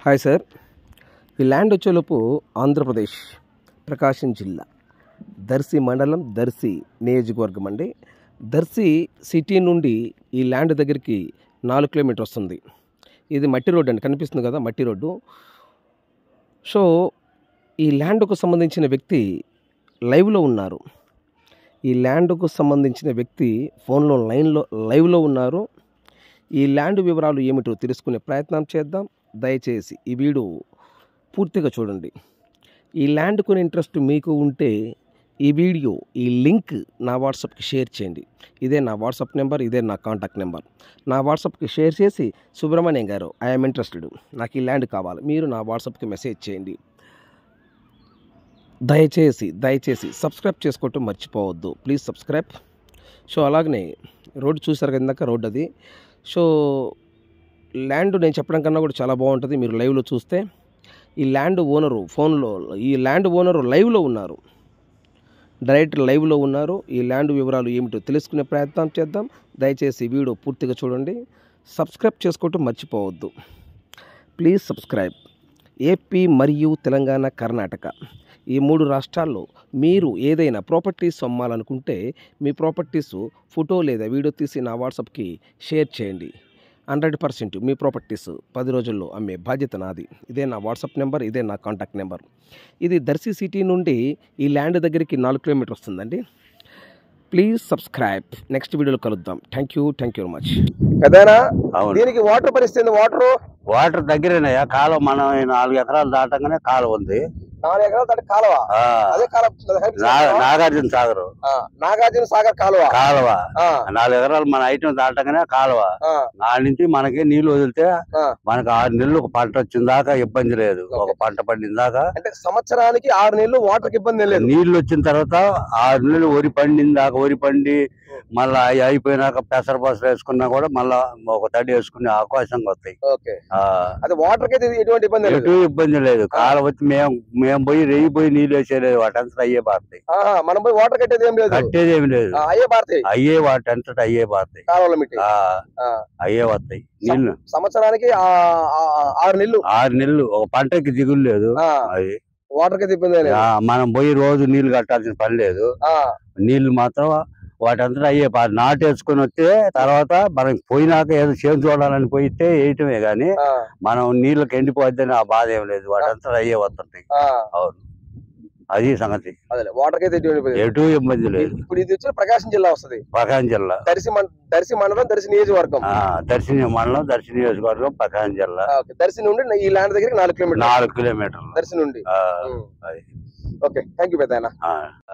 Hi sir ఈ land వచ్చేలోపు ఆంధ్రప్రదేశ్ ప్రకాశం జిల్లా దర్శి మండలం దర్శి నియోజకవర్గం అండి దర్శి సిటీ నుండి ఈ ల్యాండ్ దగ్గరికి నాలుగు కిలోమీటర్ వస్తుంది ఇది మట్టి రోడ్డు అండి కనిపిస్తుంది కదా మట్టి రోడ్డు సో ఈ ల్యాండ్కు సంబంధించిన వ్యక్తి లైవ్లో ఉన్నారు ఈ ల్యాండ్కు సంబంధించిన వ్యక్తి ఫోన్లో లైన్లో లైవ్లో ఉన్నారు ఈ ల్యాండ్ వివరాలు ఏమిటో తెలుసుకునే ప్రయత్నం చేద్దాం దయచేసి ఈ వీడియో పూర్తిగా చూడండి ఈ ల్యాండ్ కొని ఇంట్రెస్ట్ మీకు ఉంటే ఈ వీడియో ఈ లింక్ నా వాట్సాప్కి షేర్ చేయండి ఇదే నా వాట్సాప్ నెంబర్ ఇదే నా కాంటాక్ట్ నెంబర్ నా వాట్సాప్కి షేర్ చేసి సుబ్రహ్మణ్యం గారు ఐఎమ్ ఇంట్రెస్టెడ్ నాకు ఈ ల్యాండ్ కావాలి మీరు నా వాట్సాప్కి మెసేజ్ చేయండి దయచేసి దయచేసి సబ్స్క్రైబ్ చేసుకోవటం మర్చిపోవద్దు ప్లీజ్ సబ్స్క్రైబ్ సో అలాగనే రోడ్డు చూసారు కదా ఇందాక రోడ్ అది సో ల్యాండ్ నేను చెప్పడం కన్నా కూడా చాలా బాగుంటుంది మీరు లైవ్లో చూస్తే ఈ ల్యాండ్ ఓనరు ఫోన్లో ఈ ల్యాండ్ ఓనరు లైవ్లో ఉన్నారు డైరెక్ట్ లైవ్లో ఉన్నారు ఈ ల్యాండ్ వివరాలు ఏమిటో తెలుసుకునే ప్రయత్నం చేద్దాం దయచేసి ఈ వీడియో పూర్తిగా చూడండి సబ్స్క్రైబ్ చేసుకోవటం మర్చిపోవద్దు ప్లీజ్ సబ్స్క్రైబ్ ఏపీ మరియు తెలంగాణ కర్ణాటక ఈ మూడు రాష్ట్రాల్లో మీరు ఏదైనా ప్రాపర్టీస్ అమ్మాలనుకుంటే మీ ప్రాపర్టీస్ ఫోటో లేదా వీడియో తీసి నా వాట్సాప్కి షేర్ చేయండి హండ్రెడ్ పర్సెంట్ మీ ప్రాపర్టీస్ పది రోజుల్లో అమ్మే బాధ్యత నాది ఇదే నా వాట్సాప్ నెంబర్ ఇదే నా కాంటాక్ట్ నెంబర్ ఇది దర్శి సిటీ నుండి ఈ ల్యాండ్ దగ్గరికి నాలుగు కిలోమీటర్ వస్తుందండి ప్లీజ్ సబ్స్క్రైబ్ నెక్స్ట్ వీడియోలో కలుద్దాం thank you thank you very much కదేనా అవును దీనికి వాటర్ పరిస్థితి వాటర్ వాటర్ దగ్గరేనయ్యా కాలువ మనం ఈ నాలుగు ఎకరాలు దాటంగానే కాలువ ఉంది నాలుగు ఎకరాలు దాటి కాలువ ఆ, అదే కాలువ నా- నాగార్జున సాగర్ నాగార్జున సాగర్ కాలువ కాలువ ఆ, నాలుగు ఎకరాలు మన ఐటమ్ దాటంగానే కాలువ ఆ, నాటి నుంచి మనకి నీళ్లు వదిలితే ఆ. మనకి ఆరు నెలలు ఒక పంట వచ్చిన దాకా ఇబ్బంది లేదు ఒక పంట పండిన దాకా అంటే సంవత్సరానికి ఆరు నెలలు వాటర్ ఇబ్బంది లేదు నీళ్లు వచ్చిన తర్వాత ఆరు నెలలు వరి పండిన దాకా వరి పండి మళ్ళా అవి అయిపోయినాక పెసర పసరు వేసుకున్నా కూడా మళ్ళా ఒక తడి వేసుకునే అవకాశం వస్తాయి ఓకే ఆ, అది వాటర్ కి అయితే ఎటువంటి ఇబ్బంది లేదు ఎటు ఇబ్బంది లేదు కాలువ వచ్చి మేము మేము పోయి రెయ్యి పోయి నీళ్ళు వేసేలేదు వాటంతా అయ్యే పారుతాయి ఆహా, మనం పోయి వాటర్ కట్టేది ఏం లేదు కట్టేది ఏమి లేదు ఆ, అయ్యే పారుతాయి అయ్యే వాటంతట అయ్యే పారుతాయి కాలువల మిట్టి ఆ, ఆ. అయ్యే వస్తాయి నీళ్లు సంవత్సరానికి ఆ, ఆ, ఆ, ఆరు నెలలు ఆరు నెలలు ఒక పంటకి దిగులు లేదు ఆ, అది వాటర్ కి అయితే ఇబ్బంది లేదు ఆ, మనం పోయి రోజు నీళ్లు కట్టాల్సిన పని లేదు ఆ, నీళ్లు మాత్రం వాటంతటా అయ్యే పారు నాటేసుకొని వస్తే తర్వాత మనం పోయినాక ఏదో చేను చూడాలని పోయితే వేయటమే గాని ఆ, మనం నీళ్ళకి ఎండిపోద్దని ఆ బాధ ఏం లేదు వాటంతటా అయ్యే వస్తుంటాయి ఆ, అవును అది సంగతి అదేలే వాటర్ కి అయితే ఎటువంటి ఇబ్బంది లేదు. ఎటు ఇబ్బంది లేదు ఇప్పుడు ఇది వచ్చి ప్రకాశం జిల్లా వస్తది ప్రకాశం జిల్లా దర్శి మన దర్శి మండలం దర్శి నియోజకవర్గం ఆ, దర్శిని మండలం దర్శి నియోజకవర్గం ప్రకాశం జిల్లా ఆ, ఓకే. దర్శి నుండి ఈ ల్యాండ్ దగ్గరికి నాలుగు కిలోమీటర్ నాలుగు కిలోమీటర్లు దర్శి నుండి ఆ, ఉమ్. అది. ఓకే థ్యాంక్ యూ పెద్ద ఆ,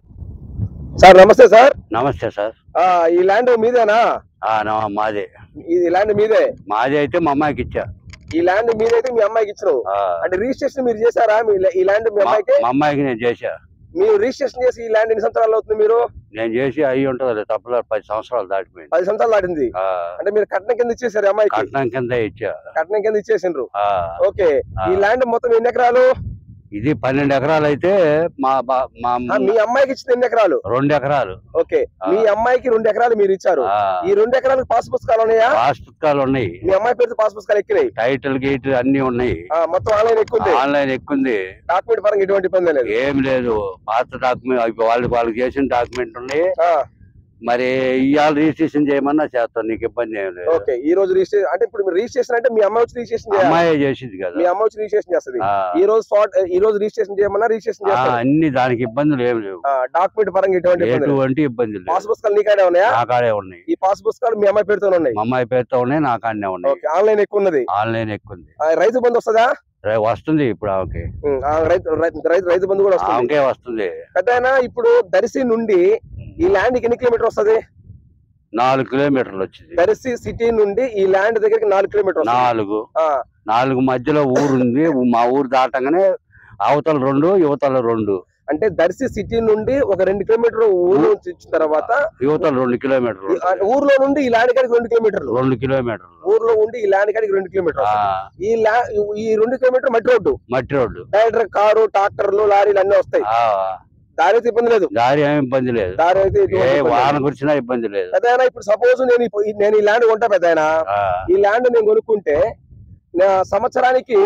సార్ నమస్తే సార్ నమస్తే సార్ ఆ, ఈ ల్యాండ్ మీదేనా ఆ, నమ- మాదే ఈ ల్యాండ్ మీదే మాదే అయితే మా అమ్మాయికి ఇచ్చా ఈ ల్యాండ్ మీదైతే మీ అమ్మాయికి ఇచ్చినావు ఆ, అంటే రిజిస్ట్రేషన్ మీరు చేశారా మీ ల- ఈ ల్యాండ్ మీ మా అమ్మాయికి మా అమ్మాయికి నేను చేశా మీరు రిజిస్ట్రేషన్ చేసి ఈ ల్యాండ్ ఎన్ని సంవత్సరాలు అవుతుంది మీరు నేను చేసి అయ్యి ఉంటుంది తప్పల పది సంవత్సరాలు దాటిపోయింది పది సంవత్సరాలు దాటింది ఆ, అంటే మీరు కట్నం కింద ఇచ్చేసారు ఈ అమ్మాయికి కట్నం కింద ఇచ్చా కట్నం కింద ఇచ్చేసిండ్రు ఆ, ఓకే ఆ. ఈ ల్యాండ్ మొత్తం ఎన్ని ఎకరాలు ఇది పన్నెండు ఎకరాలు అయితే మా బా- మా ఆ, మీ అమ్మాయికి ఇచ్చిన ఎన్ని ఎకరాలు రెండు ఎకరాలు ఓకే ఆ. మీ అమ్మాయికి రెండు ఎకరాలు మీరు ఇచ్చారు ఆ, ఈ రెండు ఎకరాలకు పాస్ పుస్తకాలు ఉన్నాయా పాస్ పుస్తకాలు ఉన్నాయి మీ అమ్మాయి పేరుతో పాస్ పుస్తకాలు ఎక్కినాయి టైటిల్ గేట్ అన్ని ఉన్నాయి ఆ, మొత్తం ఆన్లైన్ ఎక్కుంది ఆన్లైన్ ఎక్కుంది డాక్యుమెంట్ పరంగా ఎటువంటి ఇబ్బంది లేదు ఏం లేదు పాత డాక్యుమెంట్ వాళ్ళకి వాళ్ళకి చేసిన డాక్యుమెంట్ ఉన్నాయి ఆ, మరి ఇవాళ రిజిస్ట్రేషన్ చేయమన్నా చేస్తాను నీకు ఇబ్బంది ఏం లేదు ఓకే ఈ రోజు రిజిస్ట్రేషన్ అంటే ఇప్పుడు మీరు రిజిస్ట్రేషన్ అంటే మీ అమ్మాయి వచ్చి రిజిస్ట్రేషన్ చేయాలి అమ్మాయి చేసింది మీ కదా అమ్మాయి వచ్చి రిజిస్ట్రేషన్ చేస్తుంది ఆ, ఈ రోజు స్పాట్ ఈ రోజు రిజిస్ట్రేషన్ చేయమన్నా రిజిస్ట్రేషన్ ఆ, చేస్తారు అన్ని దానికి ఇబ్బందులు ఏం లేవు డాక్యుమెంట్ పరంగా ఎటువంటి ఇబ్బంది లేదు ఎటువంటి ఇబ్బందులు పాస్ లేవు పుస్తకాలు నీకాడే ఉన్నాయా నా కాడే ఉన్నాయి ఈ పాస్ పుస్తకాలు మీ అమ్మాయి పేరుతో ఉన్నాయి మా అమ్మాయి పేరుతో ఉన్నాయి నా కాడనే ఉన్నాయి ఓకే ఆన్లైన్ ఎక్కువ ఉన్నది ఆన్లైన్ ఎక్కుంది ఆ, రైతు బంధు వస్తుందా రే- వస్తుంది ఇప్పుడు ఆమెకి ఉం, ఆ, రైతు రైతు రైతు- రైతు బంధు కూడా వస్తుంది ఆమెకే వస్తుంది పెద్ద ఇప్పుడు దర్శి నుండి ఈ ల్యాండ్ ఎన్ని కిలోమీటర్ వస్తది నాలుగు కిలోమీటర్లు వచ్చింది దర్శి సిటీ నుండి ఈ ల్యాండ్ దగ్గరికి నాలుగు కిలోమీటర్ నాలుగు ఆ, నాలుగు మధ్యలో ఊరు ఉంది మా ఊరు దాటంగానే అవతల రెండు యువతల రెండు అంటే దర్శి సిటీ నుండి ఒక రెండు కిలోమీటర్ ఊరు నుంచి ఇచ్చిన తర్వాత యువతల రెండు కిలోమీటర్లు ఈ- ఆ, ఊర్లో నుండి ఈ ల్యాండ్ కాడికి రెండు కిలోమీటర్లు రెండు కిలోమీటర్లు ఊర్లో ఉండి ఈ ల్యాండ్ కాడికి రెండు కిలోమీటర్ ఆ, ఈ ల్యా ఈ రెండు కిలోమీటర్ మట్టి రోడ్డు మట్టి రోడ్డు డైరెక్టర్ కారు ట్రాక్టర్లు లారీలు అన్ని వస్తాయి ఆ, దారి అయితే ఇబ్బంది లేదు దారి ఏమి ఇబ్బంది లేదు దారి అయితే ఏ ఎటువంటి ఇబ్బంది వాన లేదు. కురిచినా ఇబ్బంది లేదు పెద్దాయన ఇప్పుడు సపోజ్ నేను ఈ- ఈ- నేను ఈ ల్యాండ్ కొంటా పెద్దాయన ఆ, ఈ ల్యాండ్ నేను కొనుక్కుంటే నా సంవత్సరానికి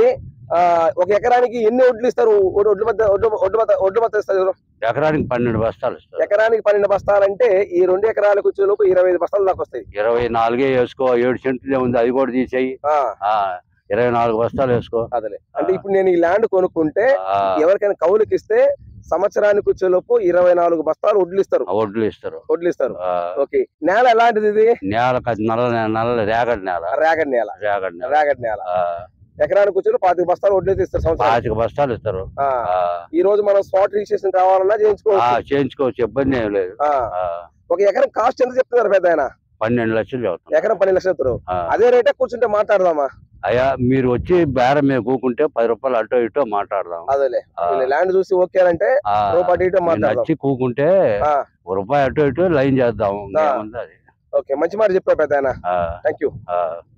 ఆ, ఒక ఎకరానికి ఎన్ని ఒడ్లు ఇస్తారు ఒడ్డు ఒడ్లు మధ్య ఒడ్డు ఒడ్డు మధ్య ఒడ్లు మధ్య ఇస్తారు ఎవరు? ఎకరానికి పన్నెండు బస్తాలు ఇస్తారు ఎకరానికి పన్నెండు బస్తాలంటే ఈ రెండు ఎకరాలకు వచ్చేలోపు ఇరవై ఐదు బస్తాలు దాకా వస్తాయి ఇరవై నాలుగే వేసుకో ఏడు సెంట్లు ఉంది అది కూడా తీసేయి ఆ, ఆ, ఇరవై నాలుగు బస్తాలు వేసుకో అదేలే అంటే ఇప్పుడు నేను ఈ ల్యాండ్ కొనుక్కుంటే ఆ, ఎవరికైనా కౌలుకి ఇస్తే సంవత్సరానికి వచ్చేలోపు ఇరవై నాలుగు బస్తాలు వడ్లు ఇస్తారు ఆ వడ్లు ఇస్తారు వడ్లు ఇస్తారు ఆ, ఓకే నేల ఎలాంటిది ఇది నేల కది నల్ల నే- నల్ల రేగడి నేల రేగడి నేల రేగడి నేల రేగడి నేల ఆ, ఎకరానికి వచ్చి పాతిక బస్తాలు వడ్లు అయితే ఇస్తారు సంవత్సరం పాతిక బస్తాలు ఇస్తారు ఆ, ఈ రోజు మనం స్పాట్ రిజిస్ట్రేషన్ కావాలన్నా ఆ, చేయించుకోవచ్చు చేయించుకోవచ్చు ఇబ్బంది ఏం లేదు ఆ, ఆ, ఒక ఎకరం కాస్ట్ ఎంత చెప్తున్నారు పెద్ద ఆయన పన్నెండు లక్షలు చదువుతాం ఎకరం పన్నెండు లక్షలు చెప్తారు అదే రేటే కూర్చుంటే మాట్లాడదామా అయ్యా మీరు వచ్చి బేరం మీద కూకుంటే పది రూపాయలు అటో ఇటో మాట్లాడదాం అదేలే ఆ, ల్యాండ్ చూసి ఓకే అంటే ఆ, రూపాయి ఇటు మీరు మాట్లాడదాం నచ్చి కూకుంటే ఆ. ఒక రూపాయి అటో ఇటో లైన్ చేద్దాం ఆ. ఏముంది అది ఓకే మంచి మాట చెప్పావు పెద్ద ఆయన ఆ, థ్యాంక్ యూ ఆ.